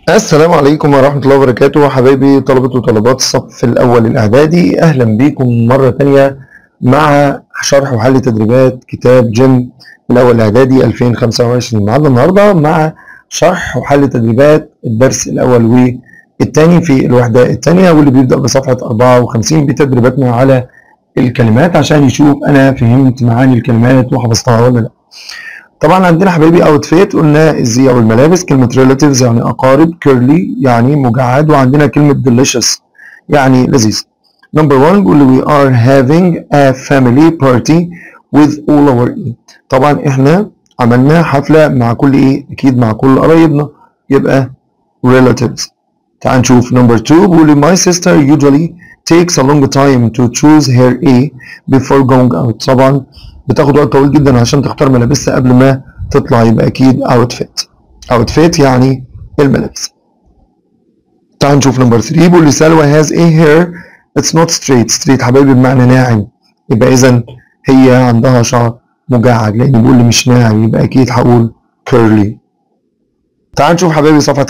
السلام عليكم ورحمة الله وبركاته حبايبي طلبة وطالبات الصف الأول الإعدادي أهلا بكم مرة تانية مع شرح وحل تدريبات كتاب جيم الأول الإعدادي 2025 معانا النهاردة مع شرح وحل تدريبات الدرس الأول والتاني في الوحدة التانية واللي بيبدأ بصفحة 54 بتدريباتنا على الكلمات عشان يشوف أنا فهمت معاني الكلمات وحفظتها ولا لأ. طبعا عندنا حبايبي اوتفيت قلنا الزي او الملابس كلمه relatives يعني اقارب كيرلي يعني مجعد وعندنا كلمه delicious يعني لذيذ نمبر 1 بيقول لي we are having a family party with all our ايه طبعا احنا عملنا حفله مع كل ايه اكيد مع كل قرايبنا يبقى relatives تعال نشوف نمبر 2 بيقول لي my sister usually takes a long time to choose her A before going out طبعا بتاخد وقت طويل جدا عشان تختار ملابسها قبل ما تطلع يبقى اكيد اوتفيت اوتفيت يعني الملابس تعال نشوف نمبر 3 بيقول لي سلوى هاز ايه هير اتس نوت ستريت ستريت حبايبي بمعنى ناعم يبقى اذا هي عندها شعر مجعد لان بيقول لي مش ناعم يبقى اكيد هقول كيرلي تعال نشوف حبايبي صفحة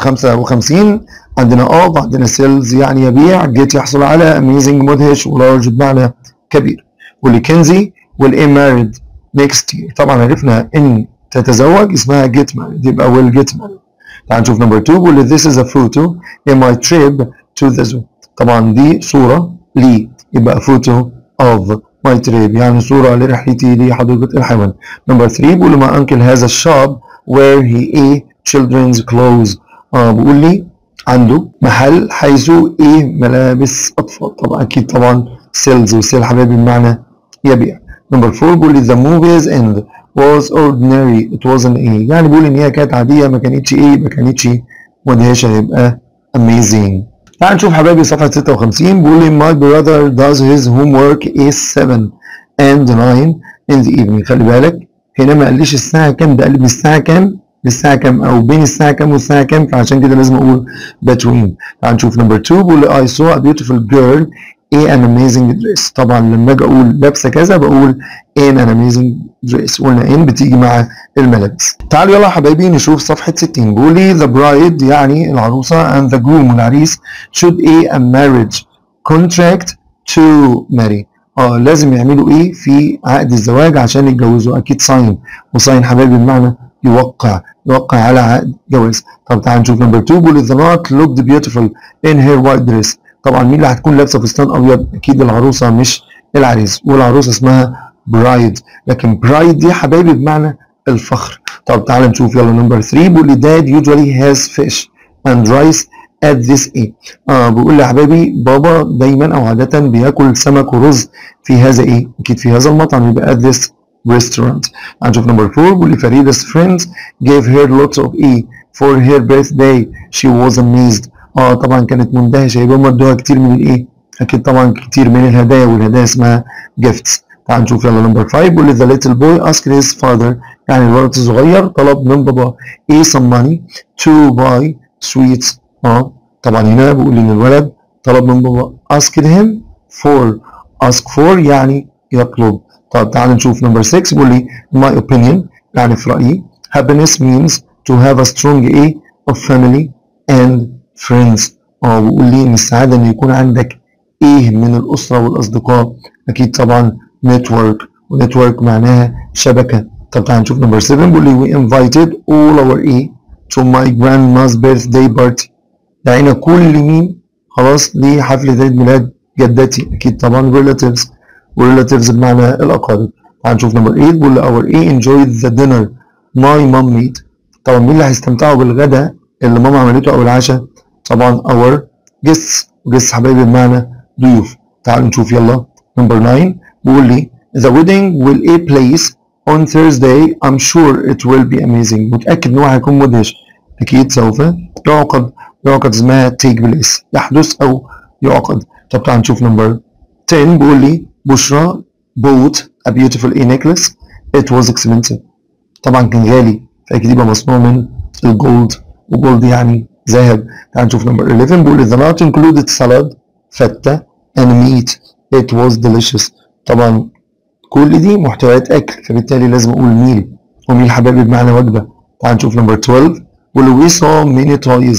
55 عندنا اوف عندنا سيلز يعني يبيع جيت يحصل على اميزنج مدهش ولارج بمعنى كبير واللي كنزي والايه مارد نيكست يير طبعا عرفنا ان تتزوج اسمها جيت مارد يبقى ويل جيت مارد تعال نشوف نمبر 2 بيقول this is a photo in my trip to the zoo طبعا دي صورة لي يبقى photo of my trip يعني صورة لرحلتي لحديقة الحيوان نمبر 3 بيقول my uncle has a shop where he a children's clothes اه بيقول لي عنده محل حيث ايه ملابس اطفال طبعا اكيد طبعا سيلز وسيل حبايبي بمعنى يبيع نمبر 4 بيقول لي the movie's end was ordinary it wasn't ايه يعني بيقول ان هي كانت عاديه ما كانتش ايه ما كانتش مدهشه يبقى amazing تعال نشوف حبايبي صفحه 56 بيقول لي my brother does his homework is 7 and 9 in the evening خلي بالك هنا ما قاليش الساعه كام ده قال لي من الساعه كام للساعه كام او بين الساعه كام والساعه كام فعشان كده لازم اقول between تعال نشوف نمبر 2 بيقول لي I saw a beautiful girl in an amazing dress طبعا لما اجي اقول لابسه كذا بقول in an amazing dress قلنا in بتيجي مع الملابس تعالوا يلا يا حبايبي نشوف صفحه 60 بيقول لي the bride يعني العروسه and the groom والعريس should a, a marriage contract to marry اه لازم يعملوا ايه في عقد الزواج عشان يتجوزوا اكيد ساين وساين حبايبي بمعنى يوقع يوقع على عقد جواز طب تعال نشوف نمبر 2 بيقول the knot looked beautiful in her white dress طبعا مين اللي هتكون لابسه فستان ابيض اكيد العروسه مش العريس والعروسه اسمها برايد لكن برايد دي حبايبي بمعنى الفخر طب تعال نشوف يلا نمبر 3 بيقول لي dad usually has fish and rice at this ايه اه بيقول لي يا حبايبي بابا دايما او عاده بياكل سمك ورز في هذا ايه اكيد في هذا المطعم يبقى at this restaurant هنشوف نمبر 4 بيقول لي فريدا's friends gave her lots of ايه for her birthday she was amazed اه طبعا كانت مندهشه يبقى هم ادوها كتير من الايه اكيد طبعا كتير من الهدايا والهدايا اسمها gifts تعال نشوف يلا نمبر 5 بيقول لي the little boy asked his father يعني الولد الصغير طلب من بابا ايه some money to buy sweets اه طبعا هنا بيقول ان الولد طلب من بابا asked him for ask for يعني يطلب طب تعال نشوف نمبر 6 بيقول لي my opinion يعني في رايي happiness means to have a strong a of family and friends اه بيقول لي ان السعاده ان يكون عندك ايه من الاسره والاصدقاء اكيد طبعا نتورك ونتورك معناها شبكه طب تعال نشوف نمبر 7 بيقول لي we invited all our ايه to my grandma's birthday party دعينا كل مين خلاص لحفله عيد ميلاد جدتي اكيد طبعا relatives relatives بمعنى الاقارب تعال نشوف نمبر 8 بيقول لي our ايه enjoyed the dinner my mom made طبعا مين اللي هيستمتعوا بالغداء اللي ماما عملته او العشاء طبعا our guests guests حبايبي بمعنى ضيوف تعالوا نشوف يلا نمبر 9 بيقول لي the wedding will a place on Thursday I'm sure it will be amazing متأكد ان هو هيكون مدهش اكيد سوف يعقد يعقد اسمها take place يحدث او يعقد طب تعال نشوف نمبر 10 بيقول لي بشرى bought a beautiful a necklace it was expensive طبعا كان غالي فاكيد يبقى مصنوع من الجولد وجولد يعني ذهب تعال نشوف نمبر 11 بيقول the nut included salad فتة and meat it was delicious طبعا كل دي محتويات اكل فبالتالي لازم اقول ميل وميل حبايبي بمعنى وجبه تعال نشوف نمبر 12 بيقول we saw many toys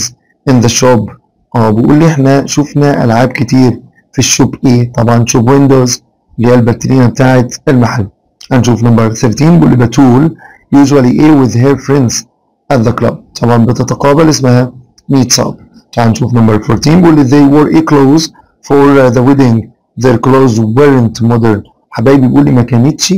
in the shop اه بيقول لي احنا شفنا العاب كتير في الشوب ايه طبعا شوب ويندوز اللي هي الباترينا بتاعت المحل هنشوف نمبر 13 بيقول لي بتول usually ايه with her friends at the club طبعا بتتقابل اسمها meets up تعال نشوف نمبر 14 بيقول لي they wore a clothes for the wedding their clothes weren't modern حبايبي بيقول لي ما كانتش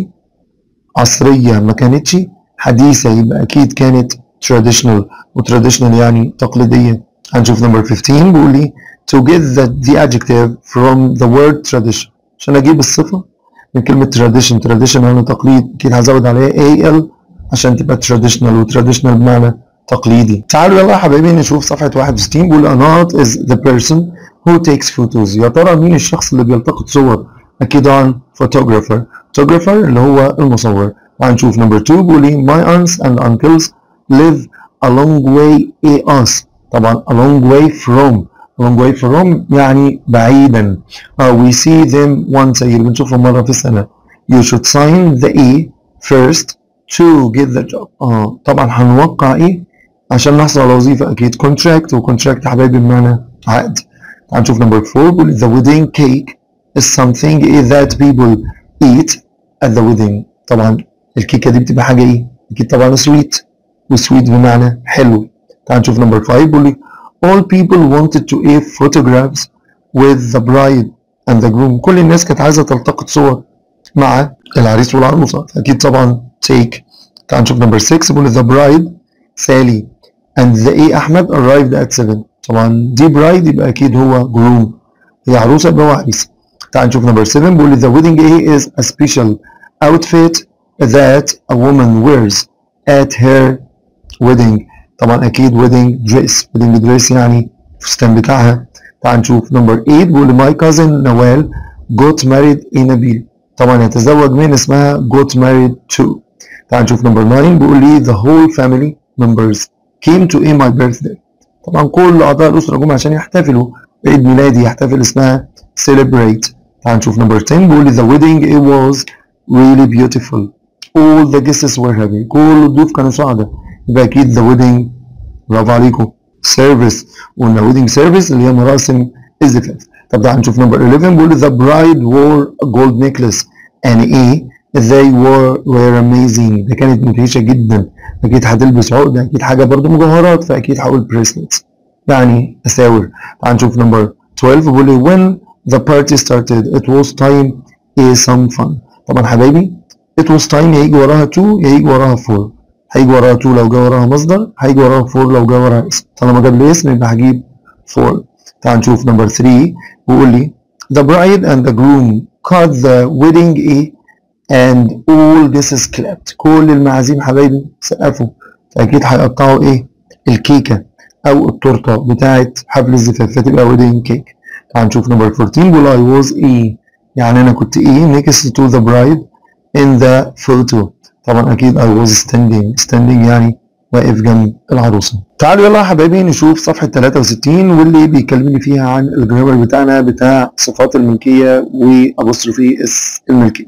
عصرية ما كانتش حديثة يبقى أكيد كانت traditional وتراديشنال يعني تقليدية هنشوف نمبر 15 بيقول لي to get the, the adjective from the word tradition عشان أجيب الصفة من كلمة tradition tradition يعني تقليد أكيد هزود عليها al عشان تبقى traditional وتراديشنال بمعنى تقليدي تعالوا يلا يا حبايبي نشوف صفحة 61 بيقول Anat is the person who takes photos يا ترى مين الشخص اللي بيلتقط صور أكيد عن photographer photographer اللي هو المصور وهنشوف نمبر 2 بيقول لي my aunts and uncles live a long way us طبعا a long way from a long way from يعني بعيدا uh, we see them once a year بنشوفهم مرة في السنة you should sign the E first to get the job اه طبعا هنوقع ايه عشان نحصل على وظيفة اكيد contract و contract يا حبايبي بمعنى عقد تعال نشوف نمبر 4 بيقول the wedding cake is something that people eat at the wedding طبعا الكيكة دي بتبقى حاجة ايه اكيد طبعا sweet وسويت بمعنى حلو تعال نشوف نمبر 5 بيقول لي all people wanted to take photographs with the bride and the groom كل الناس كانت عايزة تلتقط صور مع العريس والعروسة أكيد طبعا take تعال نشوف نمبر 6 بيقول the bride سالي and the A أحمد arrived at 7 طبعا دي bride يبقى أكيد هو groom هي عروسة يبقى هو عريس تعال نشوف نمبر 7 بيقول لي the wedding A is a special outfit that a woman wears at her wedding طبعا اكيد wedding dress wedding dress يعني الفستان بتاعها تعال نشوف نمبر 8 بيقول my cousin نوال got married in a bill طبعا يتزوج من اسمها got married to تعال نشوف نمبر 9 بيقول لي the whole family members came to my birthday طبعا كل اعضاء الاسره جم عشان يحتفلوا بعيد ميلادي يحتفل اسمها celebrate تعال نشوف نمبر 10 بيقول لي the wedding it was really beautiful all the guests were happy كل الضيوف كانوا سعداء يبقى اكيد the wedding برافو عليكم سيرفيس وقلنا ويدنج سيرفيس اللي هي مراسم الزفاف طب تعالى نشوف نمبر 11 بيقول the bride wore a gold necklace and ايه they were were amazing ده كانت مدهشة جدا اكيد هتلبس عقدة اكيد حاجة برضو مجوهرات فاكيد هقول bracelets يعني اساور تعال نشوف نمبر 12 بيقول لي when the party started it was time is some fun طبعا حبايبي it was time هيجي وراها to هيجي وراها for هيجي وراها تو لو جه وراها مصدر هيجي وراها فور لو جه وراها اسم طالما جاب لي اسم يبقى هجيب فور تعال نشوف نمبر 3 بيقول لي the bride and the groom cut the wedding ايه and all this is clapped كل المعازيم حبايبي سقفوا فاكيد هيقطعوا ايه الكيكه او التورته بتاعت حفل الزفاف فتبقى wedding cake تعال نشوف نمبر 14 بيقول I was ايه يعني انا كنت ايه next to the bride in the photo طبعا اكيد I was standing standing يعني واقف جنب العروسه تعالوا يلا يا حبايبي نشوف صفحه 63 واللي بيكلمني فيها عن الجرامر بتاعنا بتاع صفات الملكيه وابوستروفي اس الملكيه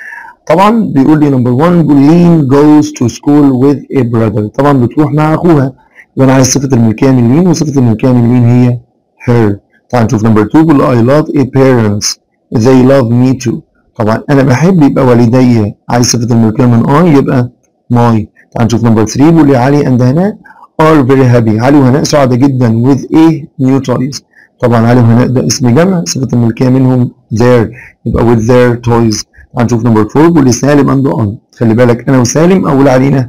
طبعا بيقول لي نمبر 1 بيقول لين goes to school with a brother طبعا بتروح مع اخوها يبقى انا عايز صفه الملكيه من لين وصفه الملكيه من لين هي her تعال نشوف نمبر 2 بيقول I love a parents they love me too طبعا انا بحب يبقى والدي عايز صفه الملكيه من اي يبقى ماي تعال نشوف نمبر 3 بيقول لي علي اند هناء ار فيري هابي علي وهناء سعداء جدا with a new toys طبعا علي وهناء ده اسم جمع صفه الملكيه منهم their يبقى with their toys تعال نشوف نمبر 4 بيقول لي سالم اند اون خلي بالك انا وسالم اول علينا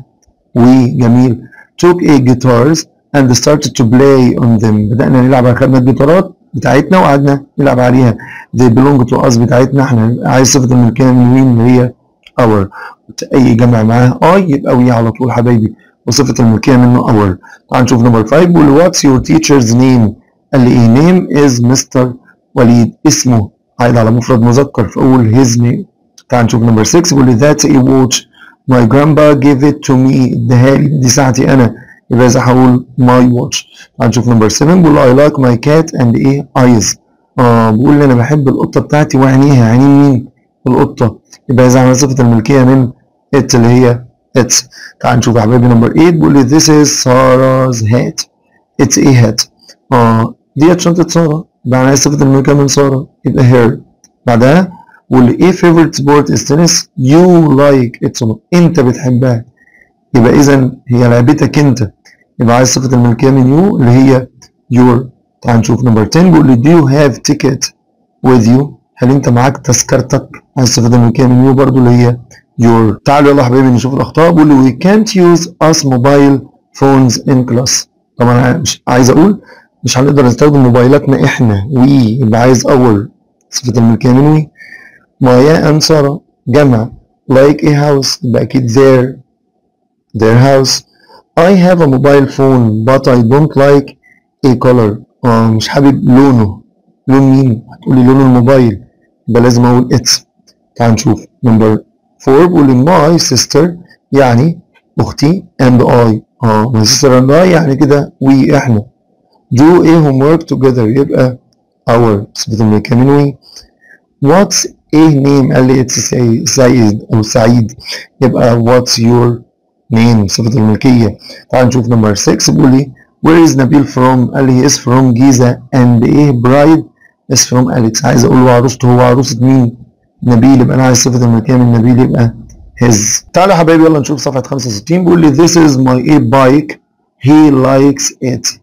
وجميل took a guitars and started to play on them بدأنا نلعب على خدنا الجيتارات بتاعتنا وقعدنا نلعب عليها they belong to us بتاعتنا احنا عايز صفة الملكية من مين اللي هي our اي جمع معاه اي يبقى وي على طول حبايبي وصفة الملكية منه our تعال نشوف نمبر 5 بيقول what's your teacher's name قال لي ايه name is مستر وليد اسمه عايد على مفرد مذكر فاقول his name تعال نشوف نمبر 6 بيقول لي that's a watch my grandpa gave it to me اداها لي دي ساعتي انا يبقى اذا هقول my watch تعال نشوف نمبر 7 بيقول I like my cat and ايه eyes اه بيقول لي انا بحب القطه بتاعتي وعينيها عينين مين القطه يبقى اذا عمل صفه الملكيه من it اللي هي it تعال نشوف يا حبايبي نمبر 8 بيقول لي this is Sarah's hat it's a hat اه ديت شنطة سارة يبقى أنا عايز صفة الملكية من سارة يبقى her بعدها واللي ايه favorite sport is tennis you like it so much انت بتحبها يبقى اذا هي لعبتك انت يبقى عايز صفة الملكية من يو اللي هي your تعال نشوف نمبر 10 بيقول لي do you have ticket with you هل انت معاك تذكرتك عايز صفة الملكية من يو برضو اللي هي your تعالوا يلا يا حبايبي نشوف الاخطاء بيقول لي we can't use us mobile phones in class طبعا أنا مش عايز اقول مش هنقدر نستخدم موبايلاتنا احنا وي يبقى عايز اور صفة الملكية من وي مايا and سارة جمع like a house يبقى اكيد their their house I have a mobile phone but I don't like a color اه مش حابب لونه لون مين؟ هتقولي لون الموبايل يبقى لازم اقول اتس تعال نشوف نمبر 4 بيقول لي my sister يعني اختي and I اه my sister and I يعني كده we احنا do a homework together يبقى our صفة الملكية من we what's a name قال لي it's سعيد سعيد او سعيد يبقى what's your name صفة الملكية تعال نشوف نمبر 6 بيقول لي where is نبيل from قال لي he is from جيزة and a bride is from Alex عايز اقول له عروسته هو عروسة مين نبيل يبقى انا عايز صفة الملكية من نبيل يبقى his تعالوا يا حبايبي يلا نشوف صفحة 65 بيقول لي this is my a bike he likes it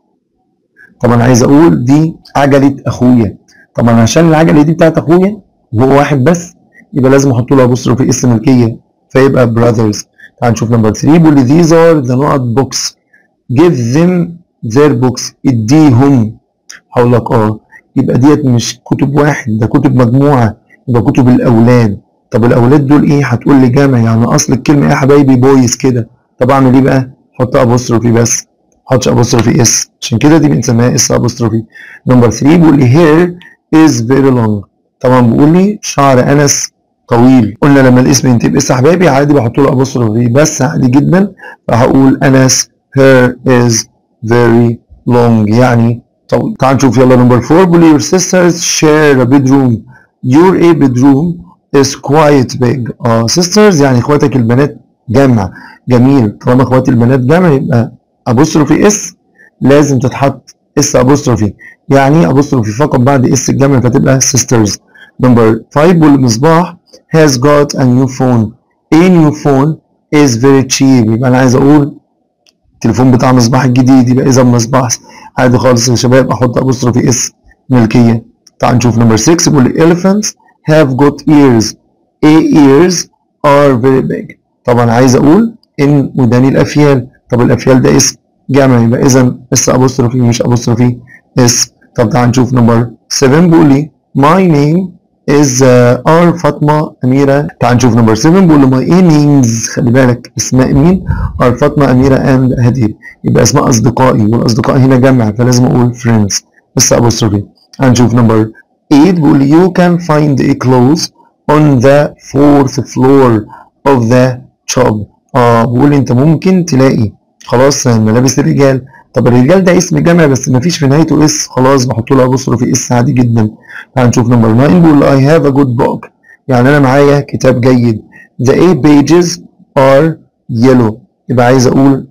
طبعا عايز اقول دي عجلة اخويا طبعا عشان العجلة دي بتاعت اخويا وهو واحد بس يبقى لازم احط له ابوستروفي اسم ملكية فيبقى brothers تعال نشوف نمبر 3 بيقول لي these are the not books give them their books اديهم هقول لك اه يبقى ديت مش كتب واحد ده كتب مجموعة يبقى كتب الأولاد طب الأولاد دول إيه هتقول لي جمع يعني أصل الكلمة إيه يا حبايبي بويز كده طب أعمل إيه بقى؟ حط أبوستروفي بس حطش أبوستروفي إس عشان كده دي بنسميها إس أبوستروفي نمبر 3 بيقول لي hair is very long طبعا بيقول لي شعر أنس طويل قلنا لما الاسم ينتهي بإس يا حبايبي عادي بحط له أبوستروفي بس عادي جدا فهقول أنس hair is very long يعني طويل تعال نشوف يلا نمبر 4 بيقول لي your sisters share a bedroom your a bedroom is quite big اه sisters يعني اخواتك البنات جمع جميل طالما اخواتي البنات جمع يبقى ابوستروفي اس لازم تتحط اس ابوستروفي يعني ابوستروفي فقط بعد اس الجمع فتبقى sisters نمبر 5 بيقول لي مصباح has got a new phone a new phone is very cheap يبقى انا عايز اقول التليفون بتاع مصباح الجديد يبقى اذا مصباح عادي خالص يا شباب احط ابوستروفي اس ملكيه تعال نشوف نمبر 6 بيقول لي elephants have got ears a ears are very big طبعا عايز اقول ان وداني الافيال طب الافيال ده اسم جمع يبقى اذا اس ابوستروفي مش ابوستروفي اس طب تعال نشوف نمبر 7 بيقول لي my name is uh, R فاطمة أميرة تعال نشوف نمبر 7 بيقول له my names خلي بالك اسماء مين R فاطمة أميرة and هدير يبقى اسماء أصدقائي والأصدقاء هنا جمع فلازم أقول friends بس أبوستروفي هنشوف نمبر 8 بيقول لي you can find a clothes on the fourth floor of the shop اه بيقول لي أنت ممكن تلاقي خلاص ملابس الرجال طب الرجال ده اسم جمع بس مفيش في نهايته اس خلاص بحط له ابوستروفي اس عادي جدا هنشوف نمبر 9 بيقول I have a good book يعني انا معايا كتاب جيد the eight pages are yellow يبقى عايز اقول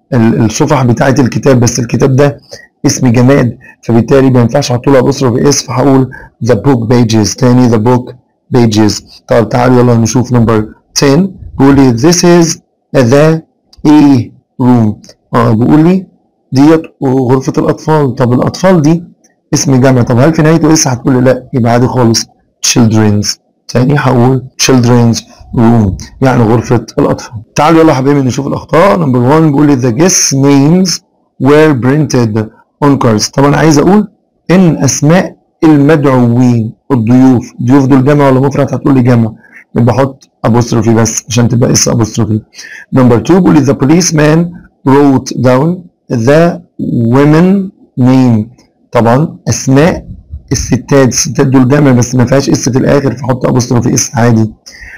الصفح بتاعت الكتاب بس الكتاب ده اسم جماد فبالتالي ما ينفعش احط له ابوستروفي اس فهقول the book pages تاني the book pages طب تعالوا يلا نشوف نمبر 10 بيقول لي this is the A room اه بيقول لي ديت غرفة الأطفال طب الأطفال دي اسم جمع طب هل في نهايته اس هتقول لي لا يبقى عادي خالص children's تاني هقول children's room يعني غرفة الأطفال تعالوا يلا يا حبايبي نشوف الأخطاء نمبر 1 بيقول لي the guest names were printed on cards طبعا عايز أقول إن أسماء المدعوين الضيوف الضيوف دول جمع ولا مفرد هتقول لي جمع يبقى احط apostrophe بس عشان تبقى اس apostrophe نمبر 2 بيقول لي the policeman wrote down the women name طبعا اسماء الستات الستات دول جمع بس ما فيهاش اس في الاخر فحط apostrophe اس عادي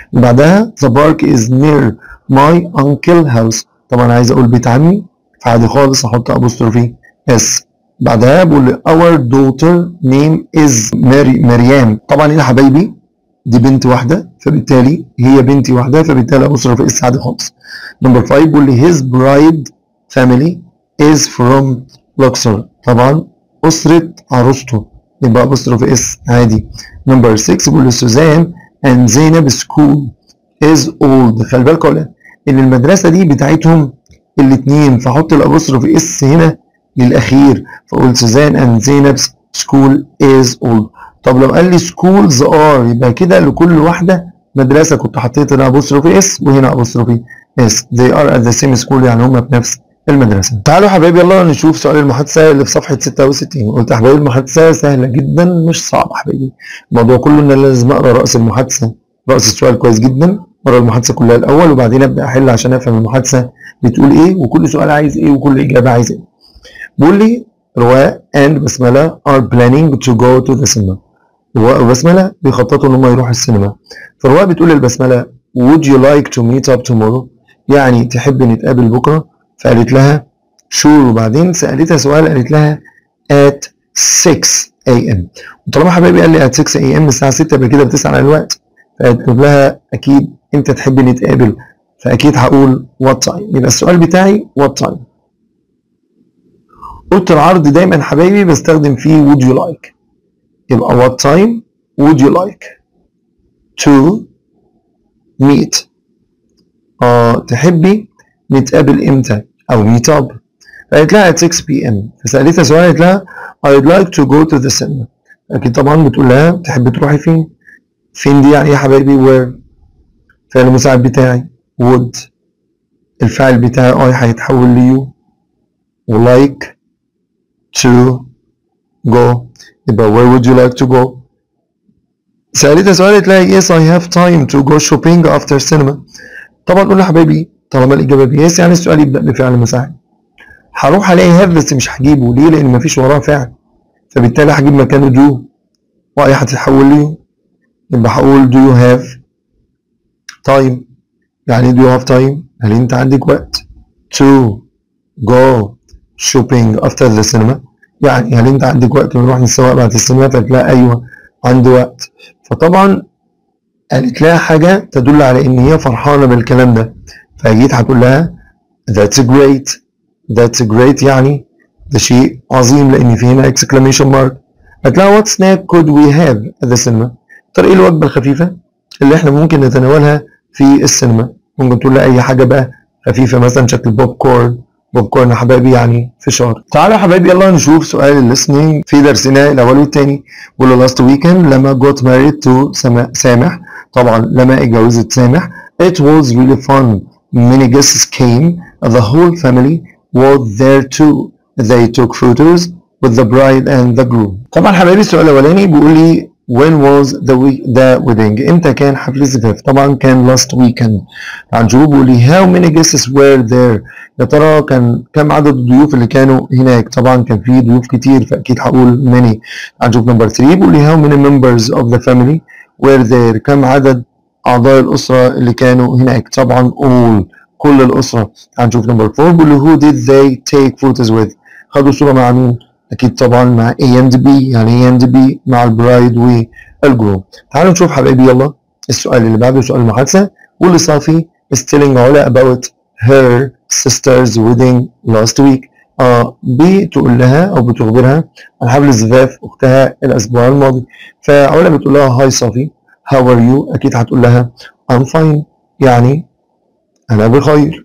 بعدها the park is near my uncle house طبعا عايز اقول بيت عمي فعادي خالص احط apostrophe اس بعدها بقول لي our daughter name is ماري مريم طبعا هنا حبايبي دي بنت واحده فبالتالي هي بنتي واحده فبالتالي apostrophe اس عادي خالص نمبر 5 بقول لي his bride family is from Luxor طبعا أسرة عروسته يبقى apostrophe اس عادي نمبر 6 بيقول سوزان and زينب school is old خلي بالك ولا ان المدرسة دي بتاعتهم الاثنين فحط الابوستروفي اس هنا للاخير فقول سوزان and زينب school is old طب لو قال لي schools are يبقى كده لكل واحدة مدرسة كنت حطيت هنا apostrophe اس وهنا apostrophe اس they are at the same school يعني هم في نفس المدرسة تعالوا يا حبايبي يلا نشوف سؤال المحادثة اللي في صفحة 66 قلت يا حبايبي المحادثة سهلة جدا مش صعبة يا حبايبي الموضوع كله ان انا لازم اقرا رأس المحادثة رأس السؤال كويس جدا اقرا المحادثة كلها الأول وبعدين ابدأ احل عشان افهم المحادثة بتقول ايه وكل سؤال عايز ايه وكل إجابة عايز ايه بيقول لي رواء and بسملة are planning to go to the cinema رواء وبسملة بيخططوا ان هم يروحوا السينما فرواء بتقول للبسملة would you like to meet up tomorrow يعني تحب نتقابل بكرة فقالت لها شور وبعدين سألتها سؤال قالت لها at 6 a.m. وطالما حبايبي قال لي at 6 a.m. الساعة 6 يبقى كده بتسأل عن الوقت فقلت لها أكيد أنت تحب نتقابل فأكيد هقول what time يبقى السؤال بتاعي what time قلت العرض دايما حبايبي بستخدم فيه would you like يبقى what time would you like to meet اه تحبي نتقابل امتى او meet up فقالت لها at 6 p.m. فسألتها سؤال قالت لها I'd like to go to the cinema أكيد طبعا بتقول لها تحب تروحي فين؟ فين دي يعني يا حبايبي where؟ فعل المساعد بتاعي would الفعل بتاعي I هيتحول ليو like to go يبقى where would you like to go؟ سألتها سؤال قالت لها yes I have time to go shopping after cinema طبعا قول لها حبايبي طالما الإجابة بيس يعني السؤال يبدأ بفعل مساعد هروح ألاقي هاف بس مش هجيبه ليه؟ لأن مفيش وراه فعل فبالتالي هجيب مكانه دو وأي هتتحول لي يبقى هقول do you have time يعني do you have time هل أنت عندك وقت to go shopping after the cinema يعني هل أنت عندك وقت نروح نتسوق بعد السينما فقالت لها أيوه عندي وقت فطبعا قالت لها حاجة تدل على إن هي فرحانة بالكلام ده فجيت هتقول لها that's great that's great يعني ده شيء عظيم لأن في هنا exclamation mark قالت لها what snack could we have at the cinema ترى إيه الوجبة الخفيفة اللي إحنا ممكن نتناولها في السينما ممكن تقول لها أي حاجة بقى خفيفة مثلا شكل بوب كورن بوب كورن يا حبايبي يعني فشار تعالوا يا حبايبي يلا نشوف سؤال الليسننج في درسنا الأول والتاني واللي last weekend لما got married to سامح طبعا لما اتجوزت سامح it was really fun many guests came the whole family was there too they took photos with the bride and the groom طبعا حبايبي السؤال الاولاني بيقول لي when was the week the wedding امتى كان حفل الزفاف طبعا كان last weekend هنشوف بيقول لي how many guests were there يا ترى كان كم عدد الضيوف اللي كانوا هناك طبعا كان في ضيوف كتير فاكيد هقول many هنشوف نمبر 3 بيقول لي how many members of the family were there كم عدد أعضاء الأسرة اللي كانوا هناك طبعا all كل الأسرة هنشوف نمبر 4 بيقول who did they take photos with خدوا صورة مع مين؟ أكيد طبعا مع A and B يعني A and B مع البرايد والجروم تعالوا نشوف حبايبي يلا السؤال اللي بعده سؤال المحادثة واللي صافي is telling علا about her sister's wedding last week اه بتقول لها او بتخبرها عن حفل الزفاف اختها الاسبوع الماضي فعلا بتقول لها هاي صافي how are you اكيد هتقول لها I'm fine يعني انا بخير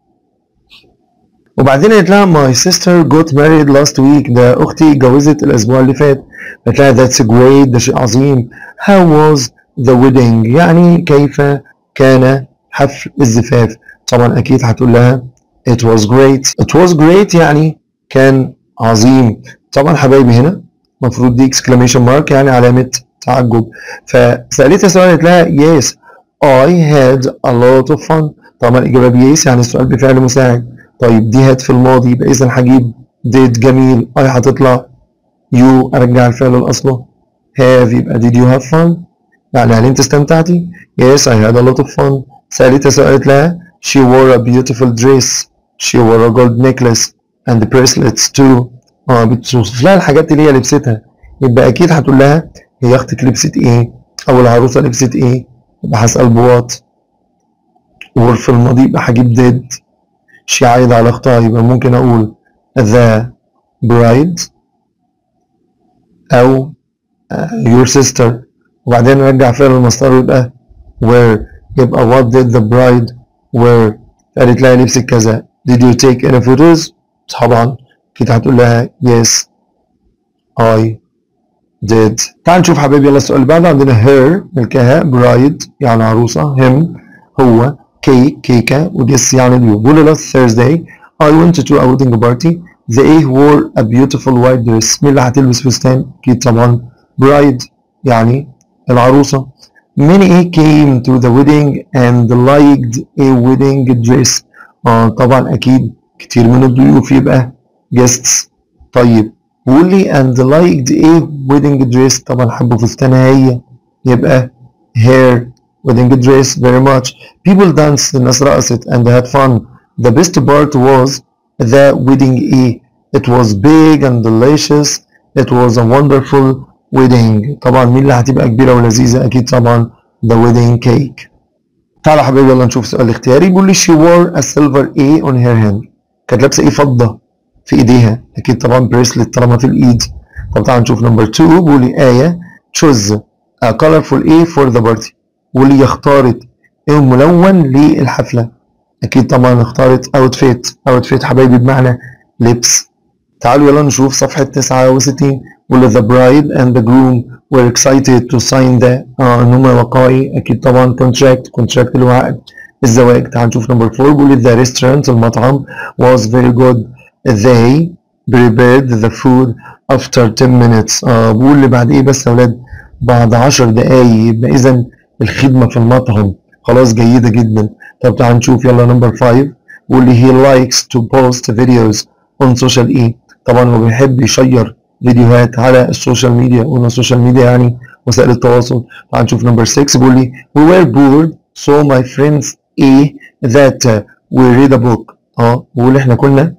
وبعدين قالت لها my sister got married last week ده اختي اتجوزت الاسبوع اللي فات قالت لها that's great ده شيء عظيم how was the wedding يعني كيف كان حفل الزفاف طبعا اكيد هتقول لها it was great it was great يعني كان عظيم طبعا حبايبي هنا المفروض دي exclamation mark يعني علامة تعجب فسألتها سؤال قالت لها yes I had a lot of fun طبعا الإجابة بيس يعني السؤال بفعل مساعد طيب دي هات في الماضي يبقى إذا هجيب did جميل I هتطلع you أرجع الفعل لأصله have يبقى did you have fun يعني هل أنت استمتعتي؟ yes I had a lot of fun سألتها سؤال قالت لها she wore a beautiful dress she wore a gold necklace and bracelets too اه بتوصف لها الحاجات اللي هي لبستها يبقى اكيد هتقول لها هي اختك لبست ايه او العروسه لبست ايه يبقى هسال بوات وفي الماضي يبقى هجيب ديد شي عايد على اختها يبقى ممكن اقول the bride او uh, your sister وبعدين نرجع فعل المصدر ويبقى where يبقى what did the bride wear قالت لها لبست كذا did you take any photos طبعا كده هتقول لها yes I did تعال نشوف حبايبي يلا السؤال اللي بعده عندنا her ملكها bride يعني عروسة him هو cake كيكة وجس يعني اليوم بقول last Thursday I went to a wedding party they wore a beautiful white dress مين اللي هتلبس فستان؟ أكيد طبعا bride يعني العروسة many came to the wedding and liked a wedding dress آه طبعا أكيد كتير من الضيوف يبقى guests طيب بيقول لي and liked a wedding dress طبعا حبوا فستانها هي يبقى hair wedding dress very much people danced الناس رقصت and had fun the best part was the wedding a it was big and delicious it was a wonderful wedding طبعا مين اللي هتبقى كبيرة ولذيذة أكيد طبعا the wedding cake تعالى حبايبي يلا نشوف سؤال اختياري بيقول لي she wore a silver A on her hand كانت لابسة ايه فضة في ايديها اكيد طبعا بريسلت طالما في الايد طب تعالى نشوف نمبر 2 بيقول لي آية choose a colorful A for the party بيقول لي اختارت ايه ملون للحفلة اكيد طبعا اختارت outfit outfit حبايبي بمعنى لبس تعالوا يلا نشوف صفحة 69 بيقول the bride and the groom were excited to sign the اه ان هم وقعي اكيد طبعا contract contract اللي هو عقد الزواج تعال نشوف نمبر 4 بيقول the restaurant المطعم was very good they prepared the food after 10 minutes اه بيقول لي بعد ايه بس يا اولاد بعد 10 دقايق يبقى اذا الخدمة في المطعم خلاص جيدة جدا طب تعال نشوف يلا نمبر 5 بيقول لي he likes to post videos on social ايه طبعا هو بيحب يشير فيديوهات على السوشيال ميديا قلنا السوشيال ميديا يعني وسائل التواصل تعال نشوف نمبر 6 بيقول لي we were bored so my friends A that uh, we read a book اه بيقول احنا كنا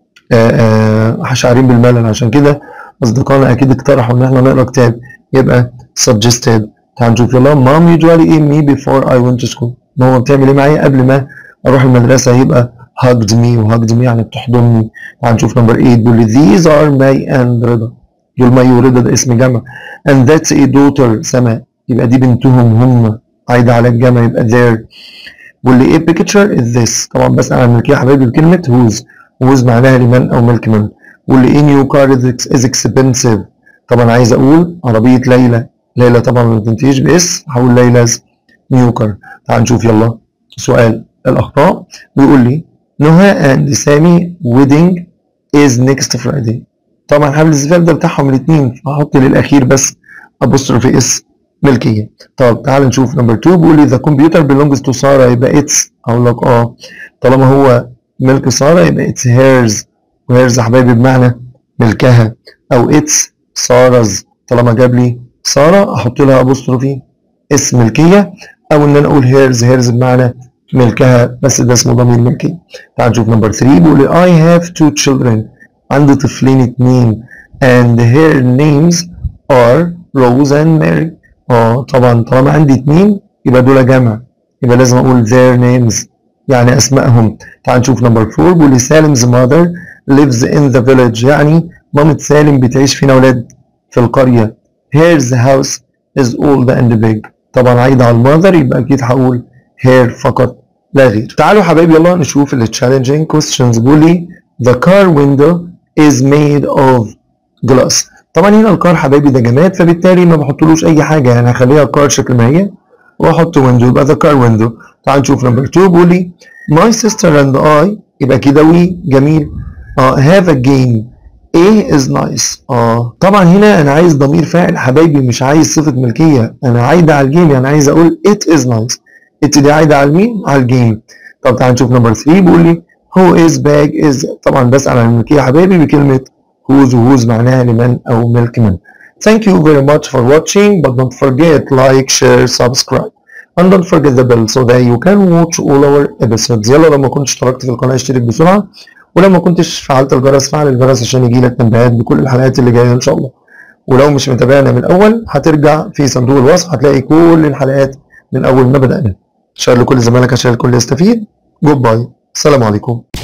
آه آه شاعرين بالملل عشان كده اصدقائنا اكيد اقترحوا ان احنا نقرا كتاب يبقى suggested تعال نشوف يلا mom usually eat me before I went to school ماما بتعمل ايه معايا قبل ما اروح المدرسه يبقى hugged me وhugged me يعني بتحضني تعال نشوف نمبر 8 بيقول لي these are May and رضا دول مي ورضا ده اسم جمع and that's a daughter سماء يبقى دي بنتهم هم عايدة على الجمع يبقى their بيقول لي ايه picture is this طبعا بسأل عن الملكية يا حبايبي بكلمة whose whose معناها لمن أو ملك من بيقول لي ايه new car is expensive طبعا عايز أقول عربية ليلى ليلى طبعا ما بتنتهيش باسم هقول ليلى's new car تعال نشوف يلا سؤال الأخطاء بيقول لي نهى اند سامي ويدنج از نيكست فرايداي طبعا حبل الاستفهام ده بتاعهم الاثنين فهحط للاخير بس ابوستروفي اس ملكيه طب تعال نشوف نمبر 2 بيقول لي ذا كمبيوتر بيلونجز تو ساره يبقى اتس اقول لك اه طالما هو ملك ساره يبقى اتس هيرز وهيرز يا حبايبي بمعنى ملكها او اتس سارز طالما جاب لي ساره احط لها ابوستروفي اس ملكيه او ان انا اقول هيرز هيرز بمعنى ملكها بس ده اسمه ضمير ملكي تعال نشوف نمبر 3 بيقول لي I have two children عندي طفلين اتنين and their names are Rose and Mary اه طبعا طالما عندي اتنين يبقى دول جمع يبقى لازم اقول their names يعني اسمائهم تعال نشوف نمبر 4 بيقول لي سالم's mother lives in the village يعني مامة سالم بتعيش فين يا ولاد في القرية hers house is old and big طبعا عايدة على الماذر يبقى اكيد هقول هير فقط لا غير تعالوا حبايبي يلا نشوف ال challenging questions بيقول لي the car window is made of glass طبعا هنا الكار حبايبي ده جماد فبالتالي ما بحطلوش اي حاجه يعني هخليها كار شكل ما هي واحط ويندو يبقى the car window تعال نشوف نمبر 2 بيقول لي my sister and I يبقى كده وي جميل اه have a game A is nice اه طبعا هنا انا عايز ضمير فاعل حبايبي مش عايز صفه ملكيه انا عايده على الجيم يعني عايز اقول it is nice it دي عايده على مين على الجيم طب تعال نشوف نمبر 3 بيقول لي who is bag is طبعا بسال عن الملكيه يا حبايبي بكلمه whose whose معناها لمن او ملك من thank you very much for watching but don't forget like share subscribe and don't forget the bell so that you can watch all our episodes يلا لما كنت اشتركت في القناه اشترك بسرعه ولما كنتش فعلت الجرس فعل الجرس عشان يجيلك تنبيهات بكل الحلقات اللي جايه ان شاء الله ولو مش متابعنا من الاول هترجع في صندوق الوصف هتلاقي كل الحلقات من اول ما بدانا شير لكل زمانك عشان الكل يستفيد جود باي السلام عليكم